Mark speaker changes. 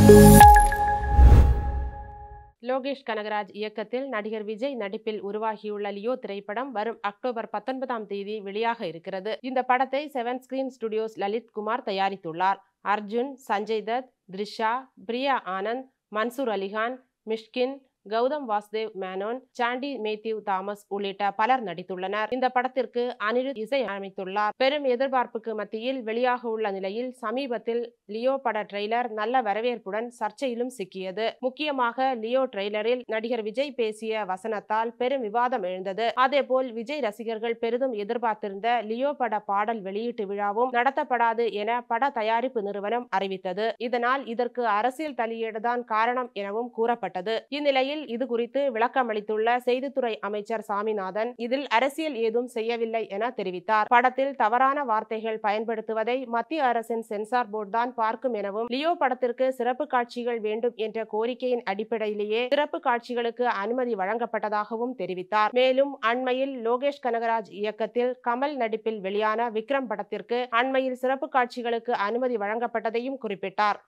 Speaker 1: லோகேஷ் கனகராஜ் இயக்கத்தில் நடிகர் விஜய் நடிப்பில் உருவாகியுள்ள லியோ திரைப்படம் வரும் அக்டோபர் பத்தொன்பதாம் தேதி வெளியாக இருக்கிறது இந்த படத்தை Seven Screen Studios Lalit Kumar தயாரித்துள்ளார் Arjun Sanjay Dutt Trisha Priya Anand Mansoor Ali Khan Mysskin Gautham Vasudev Menon Sandy Mathew Thomas உள்ளிட்ட பலர் நடித்துள்ளனர் இந்த படத்திற்கு அனிருத் இசை அமைத்துள்ளார் பெரும் எதிர்பார்ப்புக்கு மத்தியில் வெளியாக உள்ள நிலையில் சமீபத்தில் லியோ பட ட்ரெய்லர் நல்ல வரவேற்புடன் சர்ச்சையிலும் சிக்கியது முக்கியமாக லியோ ட்ரெய்லரில் நடிகர் விஜய் பேசிய வசனத்தால் பெரும் விவாதம் எழுந்தது அதேபோல் விஜய் ரசிகர்கள் பெரிதும் எதிர்பார்த்திருந்த லியோ பட பாடல் வெளியீட்டு விழாவும் நடத்தப்படாது என பட தயாரிப்பு நிறுவனம் அறிவித்தது இதனால் இதற்கு அரசியல் தலையீடுதான் காரணம் எனவும் கூறப்பட்டது இந்நிலையில் இது குறித்து விளக்கம் அளித்துள்ள செய்தித்துறை அமைச்சர் சாமிநாதன் இதில் அரசியல் ஏதும் செய்யவில்லை என தெரிவித்தார் படத்தில் தவறான வார்த்தைகள் பயன்படுத்துவதை மத்திய அரசின் சென்சார் போர்டு தான் பார்க்கும் எனவும் லியோ படத்திற்கு சிறப்பு காட்சிகள் வேண்டும் என்ற கோரிக்கையின் அடிப்படையிலேயே சிறப்பு காட்சிகளுக்கு அனுமதி வழங்கப்பட்டதாகவும் தெரிவித்தார் மேலும் அண்மையில் லோகேஷ் கனகராஜ் இயக்கத்தில் கமல் நடிப்பில் வெளியான விக்ரம் படத்திற்கு அண்மையில் சிறப்பு காட்சிகளுக்கு அனுமதி வழங்கப்பட்டதையும் குறிப்பிட்டார்